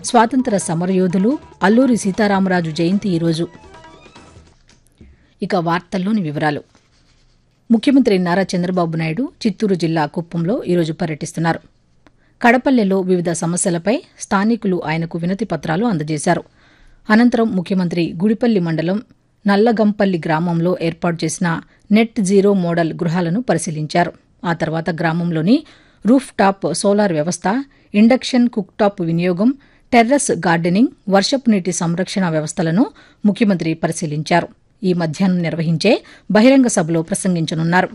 స్వాతంత్ర సమరయోధులు అల్లూరి సీతారామరాజు జయంతి ఈరోజు ఇక వార్తల్లోని వివరాలు ముఖ్యమంత్రి నారా చంద్రబాబు నాయుడు చిత్తూరు జిల్లా కుప్పంలో ఈరోజు పర్యటిస్తున్నారు కడపల్లెలో వివిధ సమస్యలపై స్థానికులు ఆయనకు వినతి పత్రాలు అందజేశారు అనంతరం ముఖ్యమంత్రి గుడిపల్లి మండలం నల్లగంపల్లి గ్రామంలో ఏర్పాటు చేసిన నెట్ జీరో మోడల్ గృహాలను పరిశీలించారు ఆ తర్వాత గ్రామంలోని రూఫ్ టాప్ సోలార్ వ్యవస్థ ఇండక్షన్ కుక్ టాప్ వినియోగం టెర్రస్ గార్డెనింగ్ వర్షపు నీటి సంరక్షణ వ్యవస్థలను ముఖ్యమంత్రి పరిశీలించారు ఈ మధ్యాహ్నం నిర్వహించే బహిరంగ సభలో ప్రసంగించనున్నారు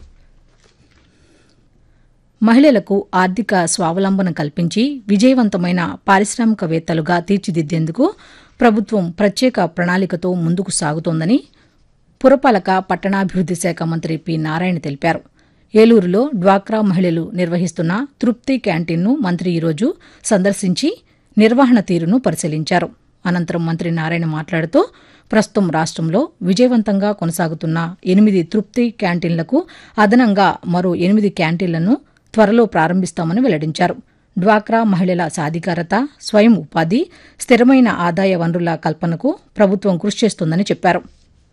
మహిళలకు ఆర్థిక స్వావలంబన కల్పించి విజయవంతమైన పారిశ్రామికవేత్తలుగా తీర్చిదిద్దేందుకు ప్రభుత్వం ప్రత్యేక ప్రణాళికతో ముందుకు సాగుతోందని పురపాలక పట్టణాభివృద్ది శాఖ మంత్రి పి నారాయణ తెలిపారు ఏలూరులో డ్వాక్రా మహిళలు నిర్వహిస్తున్న తృప్తి క్యాంటీన్ను మంత్రి ఈరోజు సందర్శించి నిర్వహణ తీరును పరిశీలించారు అనంతరం మంత్రి నారాయణ మాట్లాడుతూ ప్రస్తుతం రాష్ట్రంలో విజయవంతంగా కొనసాగుతున్న ఎనిమిది తృప్తి క్యాంటీన్లకు అదనంగా మరో ఎనిమిది క్యాంటీన్లను త్వరలో ప్రారంభిస్తామని వెల్లడించారు డ్వాక్రా మహిళల సాధికారత స్వయం ఉపాధి స్థిరమైన ఆదాయ వనరుల కల్పనకు ప్రభుత్వం కృషి చేస్తోందని చెప్పారు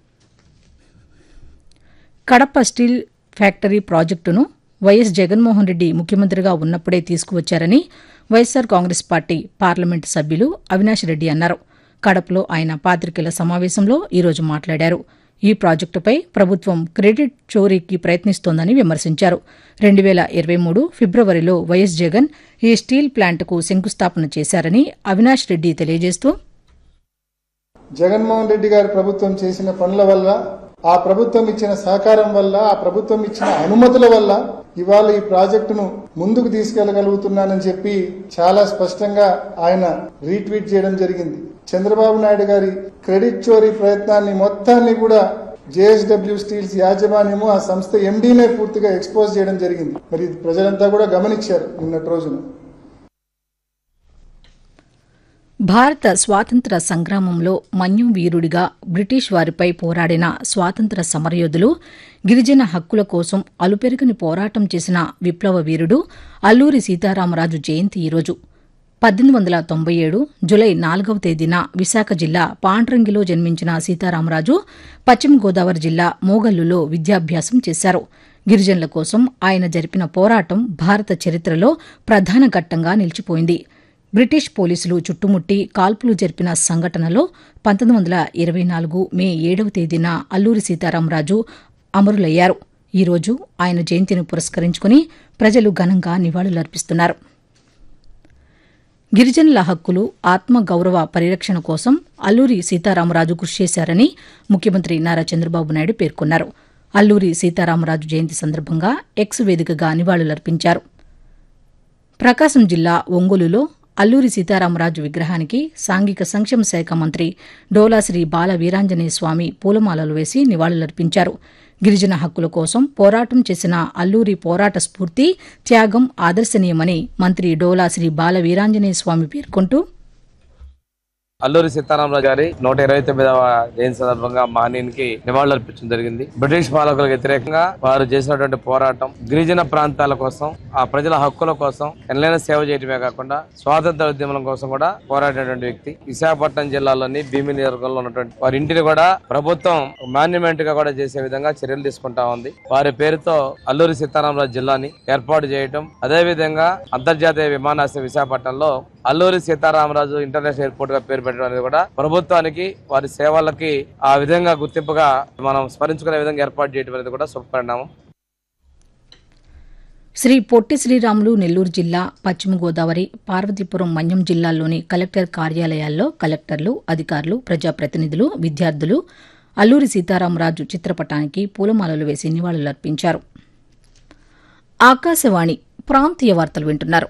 కడప స్టీల్ ఫ్యాక్టరీ ప్రాజెక్టును వైఎస్ జగన్మోహన్ రెడ్డి ముఖ్యమంత్రిగా ఉన్నప్పుడే తీసుకువచ్చారని వైఎస్సార్ కాంగ్రెస్ పార్టీ పార్లమెంటు సభ్యులు అవినాష్ రెడ్డి అన్నారు కడపలో ఆయన పాతికేయుల సమావేశంలో ఈరోజు మాట్లాడారు ఈ ప్రాజెక్టుపై ప్రభుత్వం క్రెడిట్ చోరీకి ప్రయత్నిస్తోందని విమర్శించారు రెండు వేల ఇరవై మూడు ఫిబ్రవరిలో వైఎస్ జగన్ ఈ స్టీల్ ప్లాంట్కు శంకుస్థాపన చేశారని అవినాష్ రెడ్డి తెలియజేస్తూ జగన్మోహన్ రెడ్డి గారి ప్రభుత్వం చేసిన పనుల వల్ల ఆ ప్రభుత్వం ఇచ్చిన సహకారం వల్ల ఆ ప్రభుత్వం ఇచ్చిన అనుమతుల వల్ల ఇవాళ ఈ ప్రాజెక్టును ముందుకు తీసుకెళ్లగలుగుతున్నానని చెప్పి చాలా స్పష్టంగా ఆయన రీట్వీట్ చేయడం జరిగింది చంద్రబాబు నాయుడు గారి క్రెడిట్ చోరీ ప్రయత్నాన్ని మొత్తాన్ని కూడా జేఎస్డబ్ల్యూ స్టీల్స్ యాజమాన్యము ఆ సంస్థ ఎండీనే పూర్తిగా ఎక్స్పోజ్ చేయడం జరిగింది మరి ఇది ప్రజలంతా కూడా గమనించారు నిన్నటి రోజున భారత స్వాతంత్ర సంగ్రామంలో మన్యం వీరుడిగా బ్రిటిష్ వారిపై పోరాడిన స్వాతంత్ర సమరయోధులు గిరిజన హక్కుల కోసం అలుపెరుగని పోరాటం చేసిన విప్లవ వీరుడు అల్లూరి సీతారామరాజు జయంతి ఈరోజు పద్దెనిమిది వందల తొంభై ఏడు జులై నాలుగవ తేదీన విశాఖ జిల్లా పాండ్రంగిలో జన్మించిన సీతారామరాజు పశ్చిమ గోదావరి జిల్లా మోగల్లులో విద్యాభ్యాసం చేశారు గిరిజనుల కోసం ఆయన జరిపిన పోరాటం భారత చరిత్రలో ప్రధాన ఘట్టంగా నిలిచిపోయింది బ్రిటిష్ పోలీసులు చుట్టుముట్టి కాల్పులు జరిపిన సంఘటనలో పంతొమ్మిది వందల ఇరవై నాలుగు మే ఏడవ తేదీన అల్లూరి సీతారామరాజు అమరులయ్యారు ఈరోజు ఆయన జయంతిని పురస్కరించుకుని ప్రజలు ఘనంగా నివాళులర్పిస్తున్నారు గిరిజనుల హక్కులు ఆత్మగౌరవ పరిరక్షణ కోసం అల్లూరి సీతారామరాజు కృషి చేశారని ముఖ్యమంత్రి నారా చంద్రబాబు నాయుడు పేర్కొన్నారు అల్లూరి సీతారామరాజు జయంతి సందర్భంగా ఎక్స్ వేదికగా నివాళులర్పించారు ప్రకాశం జిల్లా ఒంగోలులో అల్లూరి సీతారామరాజు విగ్రహానికి సాంఘిక సంక్షేమ శాఖ మంత్రి డోలాశ్రీ బాల వీరాంజనేయ స్వామి పూలమాలలు వేసి నివాళులర్పించారు గిరిజన హక్కుల కోసం పోరాటం చేసిన అల్లూరి పోరాట స్ఫూర్తి త్యాగం ఆదర్శనీయమని మంత్రి డోలాశ్రీ బాల వీరాంజనేయ స్వామి పేర్కొంటూ అల్లూరి సీతారామరాజు గారి నూట ఇరవై తొమ్మిదవ జయంతి సందర్భంగా మహనీయునికి నివాళులర్పించడం జరిగింది బ్రిటిష్ పాలకులకు వ్యతిరేకంగా వారు చేసినటువంటి పోరాటం గిరిజన ప్రాంతాల కోసం ఆ ప్రజల హక్కుల కోసం ఎనలైన సేవ చేయడమే కాకుండా స్వాతంత్ర ఉద్యమం కోసం కూడా పోరాడినటువంటి వ్యక్తి విశాఖపట్నం జిల్లాలోని భీమిలి నియోజకవర్గంలో ఉన్నటువంటి వారి ఇంటిని కూడా ప్రభుత్వం మాన్యుమెంట్ గా కూడా చేసే విధంగా చర్యలు తీసుకుంటా ఉంది వారి పేరుతో అల్లూరి సీతారామరాజు జిల్లాని ఏర్పాటు చేయటం అదే విధంగా అంతర్జాతీయ విమానాశ్రయం విశాఖపట్నంలో అల్లూరి సీతారామరాజు ఇంటర్నేషనల్ ఎయిర్పోర్ట్ గా పేరు పెట్టడం అనేది కూడా ప్రభుత్వానికి వారి సేవలకి ఆ విధంగా గుర్తింపుగా మనం స్మరించుకునే విధంగా ఏర్పాటు చేయడం అనేది కూడా శుభపరిణామం శ్రీ పొట్టి శ్రీరాములు నెల్లూరు జిల్లా పశ్చిమ గోదావరి పార్వతీపురం మన్యం జిల్లాల్లోని కలెక్టర్ కార్యాలయాల్లో కలెక్టర్లు అధికారులు ప్రజాప్రతినిధులు విద్యార్థులు అల్లూరి సీతారామరాజు చిత్రపటానికి పూలమాలలు వేసి నివాళులర్పించారు ఆకాశవాణి ప్రాంతీయ వార్తలు వింటున్నారు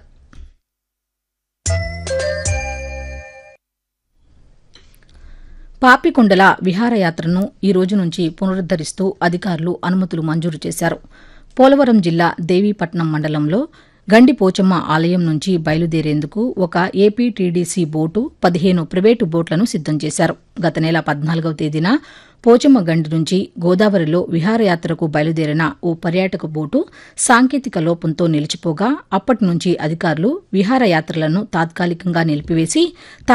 పాపికొండల విహారయాత్రను ఈ రోజు నుంచి పునరుద్దరిస్తూ అధికారులు అనుమతులు మంజూరు చేశారు పోలవరం జిల్లా దేవీపట్నం మండలంలో గండి పోచమ్మ ఆలయం నుంచి బయలుదేరేందుకు ఒక ఏపీటీడీసీ బోటు పదిహేను ప్రైవేటు బోట్లను సిద్దం చేశారు గత నెల పద్నాలుగవ తేదీన పోచమ్మ గండి నుంచి గోదావరిలో విహారయాత్రకు బయలుదేరిన ఓ పర్యాటక బోటు సాంకేతిక లోపంతో నిలిచిపోగా అప్పటి నుంచి అధికారులు విహారయాత్రలను తాత్కాలికంగా నిలిపివేసి